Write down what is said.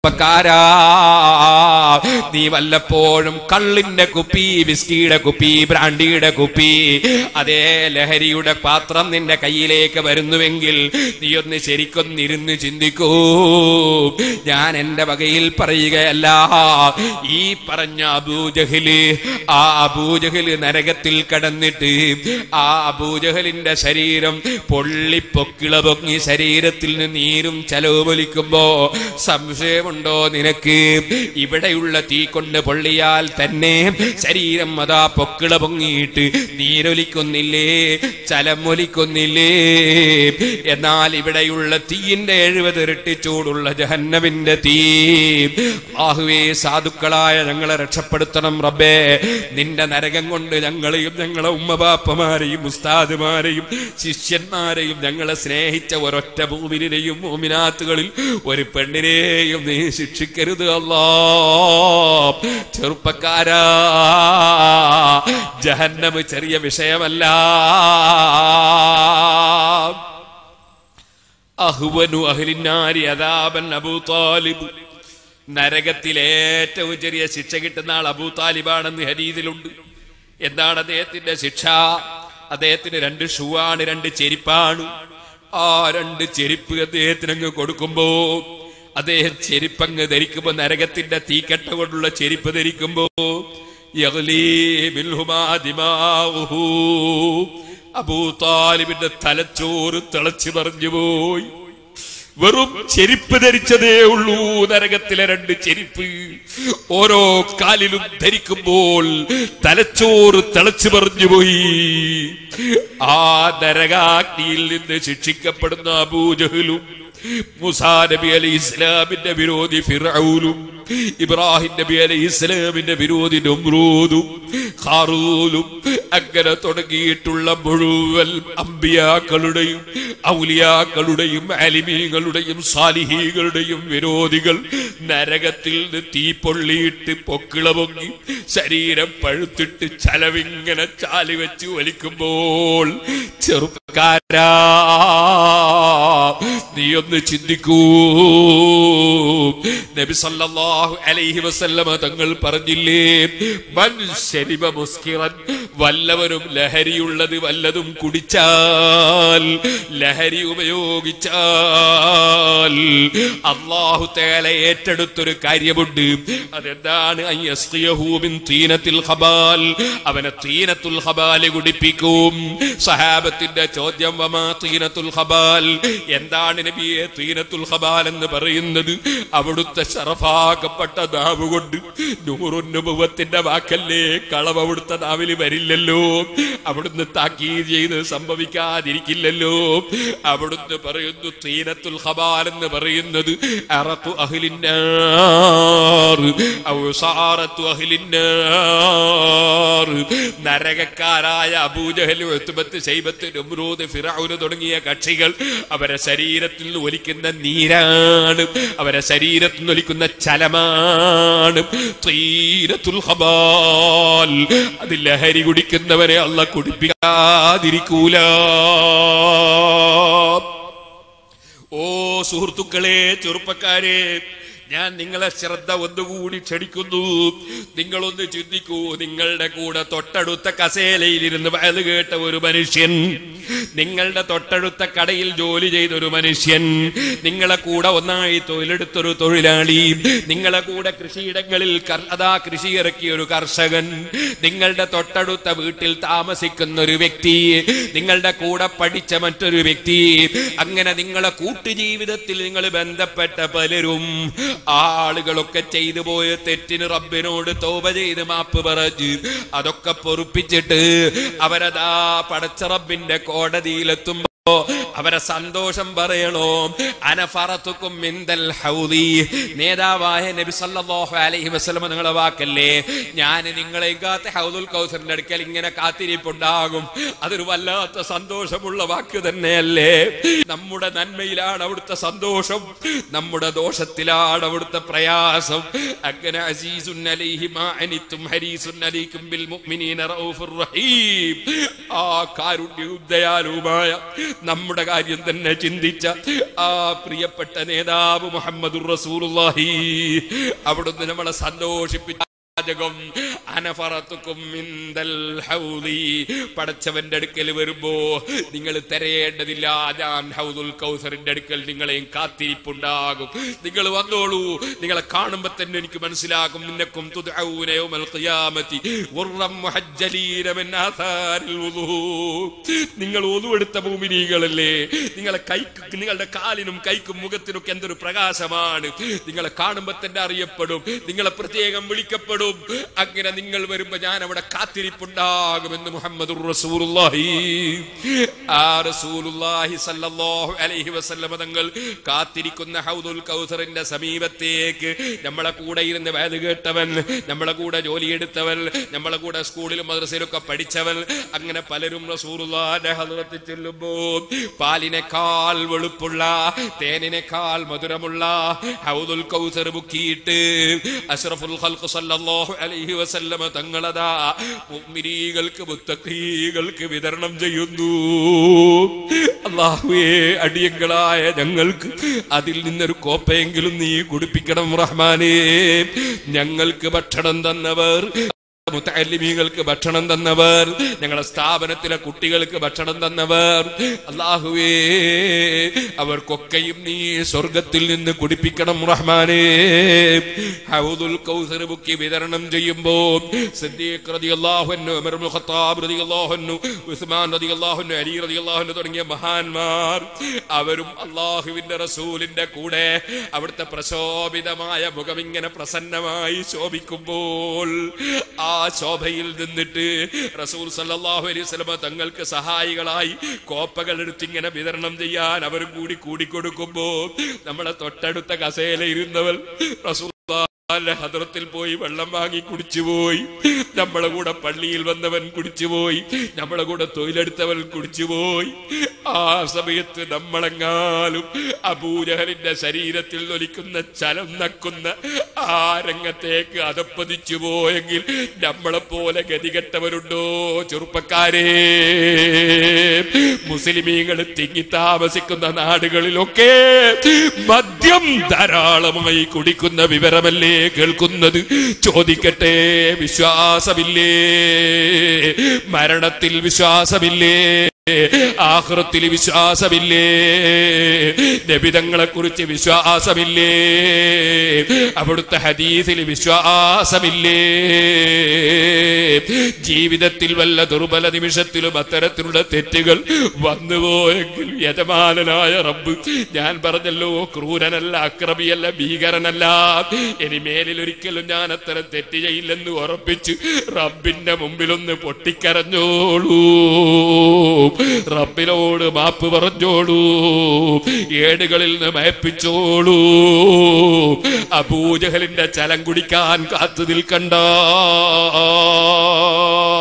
ചെറുപ്പക്കാരാ നീ വല്ലപ്പോഴും കള്ളിന്റെ കുപ്പി വിസ്കിയുടെ കുപ്പി ബ്രാൻഡിയുടെ കുപ്പി അതേ ലഹരിയുടെ പാത്രം നിന്റെ കയ്യിലേക്ക് വരുന്നുവെങ്കിൽ നീ ഒന്ന് ശരിക്കൊന്നിരുന്ന് ചിന്തിക്കൂ ഞാൻ എന്റെ വകയിൽ പറയുകയല്ല ഈ പറഞ്ഞ അബൂജഹല് ആ അബൂജഹല് നരകത്തിൽ കടന്നിട്ട് ആ അബൂജഹലിന്റെ ശരീരം പൊള്ളി പൊക്കിള പൊങ്ങി ശരീരത്തിൽ നിന്ന് നീരും ചലവ് വലിക്കുമ്പോ സംശയമുണ്ടോ നിനക്ക് ഇവിടെയുള്ള തീ കൊണ്ട് പൊള്ളിയാൽ തന്നെ ശരീരം അതാ പൊക്കിള പൊങ്ങിയിട്ട് നീരൊലിക്കുന്നില്ലേ ചലമൊലിക്കുന്നില്ലേ എന്നാൽ ഇവിടെയുള്ള തീയിന്റെ എഴുപത് ഇരട്ടി ചൂടുള്ള ജഹന്നമിന്റെ തീ ആഹുവേ സാധുക്കളായ ഞങ്ങളെ രക്ഷപ്പെടുത്തണം റബ്ബേ നിന്റെ നരകം കൊണ്ട് ഞങ്ങളെയും ഞങ്ങളെ ഉമ്മബാപ്പമാരെയും ഉസ്താദുമാരെയും ശിഷ്യന്മാരെയും ഞങ്ങളെ സ്നേഹിച്ച ഒരൊറ്റ ഭൂമിനെയും മോമിനാത്തുകളിൽ ഒരു പെണ്ണിനെയും നീ ശിക്ഷിക്കരുത് അല്ലാ ചെറുപ്പക്കാരാ ജഹന്നമ് ചെറിയ വിഷയമല്ല അഹ്വനു അഹ്ലിന്നാരി അദാബൻ അബൂ താലിബ് നരകത്തിൽ ഏറ്റവും ചെറിയ ശിക്ഷ കിട്ടുന്ന ആൾ അബൂ താലിബാണെന്ന് ഹരീതിലുണ്ട് എന്താണ് അദ്ദേഹത്തിന്റെ ശിക്ഷ അദ്ദേഹത്തിന് രണ്ട് ഷൂ ആണ് രണ്ട് ചെരിപ്പാണ് ആ രണ്ട് ചെരിപ്പ് അദ്ദേഹത്തിന് അങ്ങ് കൊടുക്കുമ്പോ അദ്ദേഹം ചെരിപ്പങ്ങ് ധരിക്കുമ്പോ നരകത്തിന്റെ തീക്കട്ട കൊണ്ടുള്ള ചെരിപ്പ് ധരിക്കുമ്പോ യഗ്ലീ ബിൽഹുമാ ദിമാഉഹു. അബൂ താലിബിന്റെ തലച്ചോറ് തിളച്ചു നിറഞ്ഞു പോയി വെറും ചെരിപ്പ് ധരിച്ചതേ ഉള്ളൂ നരകത്തിലെ രണ്ട് ചെരിപ്പ് ഓരോ കാലിലും ധരിക്കുമ്പോൾ തലച്ചോറ് തിളച്ചു പറഞ്ഞുപോയി ആ നരകാഗ്നിയിൽ നിന്ന് ശിക്ഷിക്കപ്പെടുന്ന അബൂജഹലും മുസാ നബി അലി ഇസ്ലാമിന്റെ വിരോധി ഫിറൌലും ഇബ്രാഹിം നബി അലി ഇസ്ലാമിന്റെ വിരോധി നമ്രൂദും ഖാറൂലും അങ്ങനെ തുടങ്ങിയിട്ടുള്ള മുഴുവൻ അമ്പിയാക്കളുടെയും ഔലിയാക്കളുടെയും അലിമീങ്ങളുടെയും സാലിഹീകളുടെയും വിരോധികൾ നരകത്തിൽ നിന്ന് തീ പൊള്ളിയിട്ട് പൊക്കിള പൊങ്ങി ശരീരം പഴുത്തിട്ട് ചലവിങ്ങനെ ചാലി വെച്ച് വലിക്കുമ്പോൾ ചെറുപ്പക്കാരാ നീ ഒന്ന് ചിന്തിക്കൂ നബി സല്ലല്ലാഹു അലൈഹി വസല്ലമ തങ്ങൾ പറഞ്ഞില്ലേ മൻ ശരിബ മുസ്കിറൻ വല്ലവരും ലഹരിയുള്ളത് വല്ലതും കുടിച്ചാൽ ലഹരി ഉപയോഗിച്ചാൽ അള്ളാഹു തേല ഏറ്റെടുത്തൊരു കാര്യമുണ്ട് അതെന്താണ് അൻ യസ്ഖിയഹു മിൻ തീനത്തിൽ ഖബാൽ അവനെ തീനത്തുൽ ഖബാല് കുടിപ്പിക്കും സഹാബത്തിന്റെ ചോദ്യം വമാ തീനത്തുൽ ഖബാൽ എന്താണ് നബിയെ തീനത്തുൽ ഖബാൽ എന്ന് പറയുന്നത് അവിടുത്തെ ശറഫാക്കപ്പെട്ട നാവ് കൊണ്ട് നൂറുന്നുഭവത്തിന്റെ വാക്കല്ലേ കളവ് അവിടുത്തെ നാവിൽ വരില്ലല്ലോ അവിടുന്ന് താക്കീത് ചെയ്ത് സംഭവിക്കാതിരിക്കില്ലല്ലോ അവിടുന്ന് പറയുന്നു തീനത്തുൽ ഖബാൽ എന്ന് പറയുന്നത് അറഖു അഹ്ലിന്നാർ ഔ സാറത്തു അഹ്ലിന്നാർ നരകക്കാരായ അബൂജഹൽ ഉത്ബത്ത് ശൈബത്ത് നമ്രൂദ് ഫിറഔന് തുടങ്ങിയ കക്ഷികൾ അവരെ ശരീരത്തിൽ നിന്ന് ഒലിക്കുന്ന നീരാണ് അവരെ ശരീരത്തിൽ നിന്ന് ഒലിക്കുന്ന ചലമാണ് തീരത്തുൽ ഹബാൽ അത് ലഹരി കുടിക്കുന്നവരെ അല്ല കുടിപ്പിക്കാതിരിക്കൂല ഓ സുഹൃത്തുക്കളെ ചെറുപ്പക്കാരെ ഞാൻ നിങ്ങളെ ശ്രദ്ധ ഒന്നുകൂടി ക്ഷണിക്കുന്നു നിങ്ങളൊന്ന് ചിന്തിക്കൂ നിങ്ങളുടെ കൂടെ തൊട്ടടുത്ത കസേലയിലിരുന്ന് വയത് കേട്ട ഒരു മനുഷ്യൻ നിങ്ങളുടെ തൊട്ടടുത്ത കടയിൽ ജോലി ചെയ്ത ഒരു മനുഷ്യൻ നിങ്ങളെ കൂടെ ഒന്നായി തൊഴിലെടുത്തൊരു തൊഴിലാളി നിങ്ങളെ കൂടെ കൃഷിയിടങ്ങളിൽ കർ- അതാ കൃഷി ഇറക്കിയ ഒരു കർഷകൻ നിങ്ങളുടെ തൊട്ടടുത്ത വീട്ടിൽ താമസിക്കുന്ന ഒരു വ്യക്തി നിങ്ങളുടെ കൂടെ പഠിച്ച മറ്റൊരു വ്യക്തി അങ്ങനെ നിങ്ങളെ കൂട്ടുജീവിതത്തിൽ നിങ്ങൾ ബന്ധപ്പെട്ട പലരും ആ ആളുകളൊക്കെ ചെയ്തു പോയ തെറ്റിന് റബ്ബിനോട് തോപ ചെയ്ത് മാപ്പ് പറഞ്ഞ് അതൊക്കെ പൊറുപ്പിച്ചിട്ട് അവരതാ പടച്ച റബ്ബിന്റെ കോടതിയിലെത്തുമ്പോ അവരെ സന്തോഷം പറയണോ അനഫറത്തുക്കും മിന്തൽ ഹൗദി നേതാവായ നബി സല്ലല്ലാഹു അലൈഹി വസല്ലം നിങ്ങളെ വാക്കല്ലേ ഞാൻ നിങ്ങളെ കാത്ത ഹൗദുൽ കൗസറിന്റെ അടുക്കൽ ഇങ്ങനെ കാത്തിരിപ്പുണ്ടാകും അതൊരു വല്ലാത്ത സന്തോഷമുള്ള വാക്ക് തന്നെയല്ലേ നമ്മുടെ നന്മയിലാണ് അവിടുത്തെ സന്തോഷം നമ്മുടെ ദോഷത്തിലാണ് അവിടുത്തെ പ്രയാസം അങ്ങനെ അസീസുൻ അലൈഹി മാ അനിത്തും ഹരീസുൻ അലൈക്കും ബിൽ മുഅ്മിനീന റഊഫുർ റഹീം ആ കാരുണ്യവും ദയാലുവുമായ നമ്മുടെ കാര്യം തന്നെ ചിന്തിച്ച ആ പ്രിയപ്പെട്ട നേതാവ് മുഹമ്മദുർ റസൂലുള്ളാഹി അവിടുന്ന് നമ്മളെ സന്തോഷിപ്പിച്ച വാചകം അനഫറത്തുക്കും മിന്തൽ ഹൗദി പടച്ചവന്റെ അടുക്കൽ വരുമ്പോ നിങ്ങൾ തിരയേണ്ടതില്ല ഞാൻ ഹൗദുൽ കൗസറിന്റെ അടുക്കൽ നിങ്ങളെയും കാത്തിരിപ്പുണ്ടാകും നിങ്ങൾ വന്നോളൂ നിങ്ങളെ കാണുമ്പോ തന്നെ എനിക്ക് മനസ്സിലാകും നിന്നക്കും തുദ്ഔന യൗമൽ ഖിയാമത്തി ഗുർറം മുഹജ്ജലീന മിൻ ആഥാരിൽ വുദൂ നിങ്ങൾ ഒതുവെടുത്ത ഭൂമിനീകളല്ലേ നിങ്ങളെ കൈക്ക് നിങ്ങളുടെ കാലിനും കൈക്കും മുഖത്തിനൊക്കെ എന്തൊരു പ്രകാശമാണ് നിങ്ങളെ കാണുമ്പോ തന്നെ അറിയപ്പെടും നിങ്ങളെ പ്രത്യേകം വിളിക്കപ്പെടും അങ്ങനെ നിങ്ങൾ വരുമ്പോ ഞാൻ അവിടെ കാത്തിരിപ്പുണ്ടാകുമെന്ന് മുഹമ്മദ് റസൂലുള്ളാഹി ആ റസൂലുള്ളാഹി സല്ലല്ലാഹു അലൈഹി വസല്ലമ തങ്ങൾ കാത്തിരിക്കുന്ന ഹൗദുൽ കൗസറിന്റെ സമീപത്തേക്ക് നമ്മളെ കൂടെ ഇരുന്ന് വേദ കേട്ടവൻ നമ്മളെ കൂടെ ജോലിയെടുത്തവൻ നമ്മളെ കൂടെ സ്കൂളിലും മദ്രസയിലൊക്കെ പഠിച്ചവൻ അങ്ങനെ പലരും റസൂലുള്ളാഹിന്റെ ഹദ്റത്തിൽ ചെല്ലുമ്പോ പാലിനേക്കാൾ വെളുപ്പുള്ള തേനിനേക്കാൾ മധുരമുള്ള ഹൗദുൽ കൗസർ മുക്കിയിട്ട് അഷ്റഫുൽ ഖൽഖ് സല്ലല്ലാഹു അലൈഹി വസല്ലമ തങ്ങളതാ മുഅ്മിനീകൾക്ക് മുത്തഖീകൾക്ക് വിതരണം ചെയ്യുന്നു അല്ലാഹുവേ അടിയങ്ങളായ ഞങ്ങൾക്ക് അതിൽ നിന്നൊരു കോപ്പയെങ്കിലും നീ കുടിപ്പിക്കണം റഹ്മാനേ ഞങ്ങൾക്ക് ഭക്ഷണം തന്നവർ മുത്തല്ലിമീങ്ങൾക്ക് ഭക്ഷണം തന്നവർ ഞങ്ങളുടെ സ്ഥാപനത്തിലെ കുട്ടികൾക്ക് ഭക്ഷണം തന്നവർ അള്ളാഹുവേ അവർക്കൊക്കെയും നീ സ്വർഗത്തിൽ നിന്ന് കുടിപ്പിക്കണം റഹ്മാനേ ഹൗദുൽ കൗസർ ബുക്കി വിതരണം ചെയ്യുമ്പോ സിദ്ദീഖ് റളിയല്ലാഹു അൻഹു ഉമർ ഇബ്നുൽ ഖത്താബ് റളിയല്ലാഹു അൻഹു ഉസ്മാൻ റളിയല്ലാഹു അൻഹു അലി റളിയല്ലാഹു അൻഹു തുടങ്ങിയ മഹാന്മാർ അവരും അള്ളാഹുവിന്റെ റസൂലിന്റെ കൂടെ അവിടുത്തെ പ്രശോഭിതമായ മുഖം ഇങ്ങനെ പ്രസന്നമായി ശോഭിക്കുമ്പോൾ ആ ശോഭയിൽ നിന്നിട്ട് റസൂൽ സല്ലല്ലാഹു അലൈഹി വസല്ലമ തങ്ങൾക്ക് സഹായികളായി കോപ്പകൾ എടുത്ത് ഇങ്ങനെ വിതരണം ചെയ്യാൻ അവരും കൂടി കൂടിക്കൊടുക്കുമ്പോ നമ്മളെ തൊട്ടടുത്ത കസേല ഇരുന്നവർ റസൂൽ ഹദ്രത്തിൽ പോയി വെള്ളം വാങ്ങി കുടിച്ചുപോയി നമ്മളെ കൂടെ പള്ളിയിൽ വന്നവൻ കുടിച്ചുപോയി നമ്മളെ കൂടെ തൊഴിലെടുത്തവൻ കുടിച്ചുപോയി ആ സമയത്ത് നമ്മളെങ്ങാലും അബൂജഹലിന്റെ ശരീരത്തിൽ ഒലിക്കുന്ന ചലം നക്കുന്ന ആ രംഗത്തേക്ക് അതപ്പതിച്ചു പോയെങ്കിൽ നമ്മളെ പോലെ ഗതികെട്ടവരുണ്ടോ ചെറുപ്പക്കാരെ മുസ്ലിമീങ്ങൾ തിങ്ങി താമസിക്കുന്ന നാടുകളിലൊക്കെ മദ്യം ധാരാളമായി കുടിക്കുന്ന വിവരമല്ലേ കേൾക്കുന്നത് ചോദിക്കട്ടെ വിശ്വാസമില്ലേ മരണത്തിൽ വിശ്വാസമില്ലേ ആഹ്റത്തിൽ വിശ്വാസമില്ലേ നബിതങ്ങളെ കുറിച്ച് വിശ്വാസമില്ലേ അവിടുത്തെ ഹദീസിൽ വിശ്വാസമില്ലേ ജീവിതത്തിൽ വല്ല ദുർബല നിമിഷത്തിലും അത്തരത്തിലുള്ള തെറ്റുകൾ വന്നുപോയെങ്കിൽ യജമാനനായ റബ്ബ് ഞാൻ പറഞ്ഞല്ലോ ക്രൂരനല്ല അക്രമിയല്ല ഭീകരനല്ല ഇനി മേലിൽ ഒരിക്കലും ഞാൻ അത്തരം തെറ്റ് ചെയ്യില്ലെന്ന് ഉറപ്പിച്ച് റബ്ബിന്റെ മുമ്പിലൊന്ന് പൊട്ടിക്കരഞ്ഞോളൂ റബ്ബിനോട് മാപ്പ് പറഞ്ഞോളൂ ഏടുകളിൽ നിന്ന് മയപ്പിച്ചോളൂ അബൂജഹലിന്റെ ചലം കുടിക്കാൻ കാത്തു നിൽക്കണ്ട